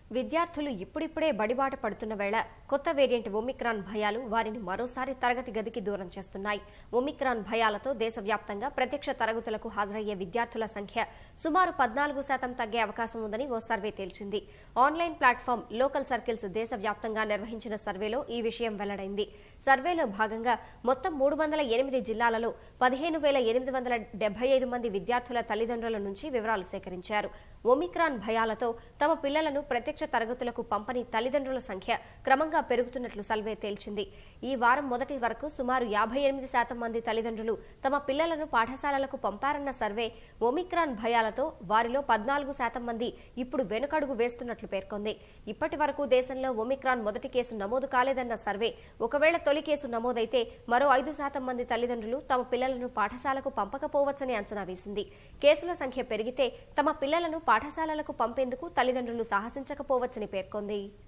విద్యార్థులు ఇప్పుడిప్పుడే బడిబాట పడుతున్న వేళ కొత్త వేరియంట్ ఒమిక్రాన్ భయాలు వారిని మరోసారి తరగతి గదికి దూరం చేస్తున్నాయి ఒమిక్రాన్ భయాలతో దేశవ్యాప్తంగా ప్రత్యక్ష తరగతులకు హాజరయ్యే విద్యార్థుల సంఖ్య సుమారు పద్నాలుగు శాతం తగ్గే అవకాశం ఉందని ఓ సర్వే తేల్చింది ఆన్లైన్ ప్లాట్ఫామ్ లోకల్ సర్కిల్స్ దేశవ్యాప్తంగా నిర్వహించిన సర్వేలో ఈ విషయం వెల్లడైంది సర్వేలో భాగంగా మొత్తం మూడు వందల ఎనిమిది జిల్లాలలో పదిహేను వేల ఎనిమిది వందల డెబ్బై ఐదు మంది విద్యార్థుల తల్లిదండ్రుల నుంచి వివరాలు సేకరించారు ఒమిక్రాన్ భయాలతో తమ పిల్లలను ప్రత్యక్ష తరగతులకు పంపని తల్లిదండ్రుల సంఖ్య క్రమంగా పెరుగుతున్నట్లు సర్వే తేల్చింది ఈ వారం మొదటి వరకు సుమారు యాభై ఎనిమిది శాతం మంది తల్లిదండ్రులు తమ పిల్లలను పాఠశాలలకు పంపారన్న సర్వే ఒమిక్రాన్ భయాలతో వారిలో పద్నాలుగు శాతం మంది ఇప్పుడు వెనుకడుగు వేస్తున్నట్లు పేర్కొంది ఇప్పటి వరకు దేశంలో ఒమిక్రాన్ మొదటి కేసు నమోదు కాలేదన్న సర్వే ఒకవేళ తొలి కేసు నమోదైతే మరో ఐదు శాతం మంది తల్లిదండ్రులు తమ పిల్లలను పాఠశాలకు పంపకపోవచ్చని అంచనా వేసింది కేసుల సంఖ్య పెరిగితే తమ పిల్లలను పాఠశాలలకు పంపేందుకు తల్లిదండ్రులు సాహసించకపోవచ్చని పేర్కొంది